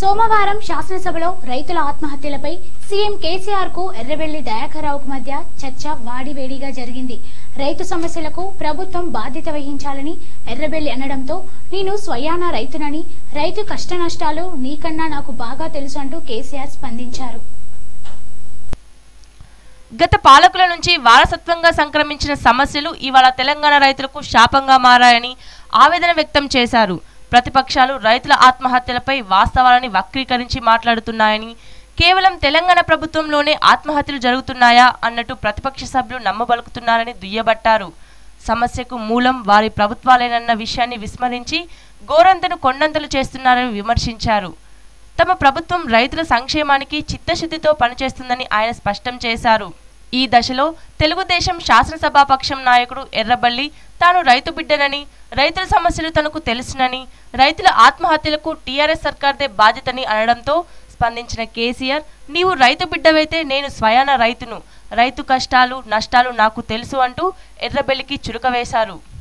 సోమవారం శాసనసభలో రైతుల ఆత్మహత్యలపై సీఎం కేసీఆర్ కు ఎర్రబెల్లి దయాకర్రావుకు మధ్య చర్చ వాడివేడిగా జరిగింది రైతు సమస్యలకు ప్రభుత్వం బాధ్యత వహించాలని ఎర్రబెల్లి అనడంతో నేను స్వయానా రైతునని రైతు కష్టనష్టాలు నీకన్నా నాకు బాగా తెలుసు అంటూ కేసీఆర్ స్పందించారు గత పాలకుల నుంచి వారసత్వంగా సంక్రమించిన సమస్యలు ఇవాళ తెలంగాణ రైతులకు శాపంగా మారాయని ఆవేదన వ్యక్తం చేశారు ప్రతిపక్షాలు రైతుల ఆత్మహత్యలపై వాస్తవాలని వక్రీకరించి మాట్లాడుతున్నాయని కేవలం తెలంగాణ ప్రభుత్వంలోనే ఆత్మహత్యలు జరుగుతున్నాయా అన్నట్టు ప్రతిపక్ష సభ్యులు నమ్మబలుకుతున్నారని దుయ్యబట్టారు సమస్యకు మూలం వారి ప్రభుత్వాలేనన్న విషయాన్ని విస్మరించి గోరంతను కొండంతలు చేస్తున్నారని విమర్శించారు తమ ప్రభుత్వం రైతుల సంక్షేమానికి చిత్తశుద్ధితో పనిచేస్తుందని ఆయన స్పష్టం చేశారు ఈ దశలో తెలుగుదేశం శాసనసభాపక్షం నాయకుడు ఎర్రబల్లి తాను రైతు బిడ్డనని రైతుల సమస్యలు తనకు తెలుసునని రైతుల ఆత్మహత్యలకు టీఆర్ఎస్ సర్కార్దే బాధ్యతని అనడంతో స్పందించిన కేసీఆర్ నీవు రైతు బిడ్డవైతే నేను స్వయాన రైతును రైతు కష్టాలు నష్టాలు నాకు తెలుసు అంటూ ఎర్రబెల్లికి చురుక వేశారు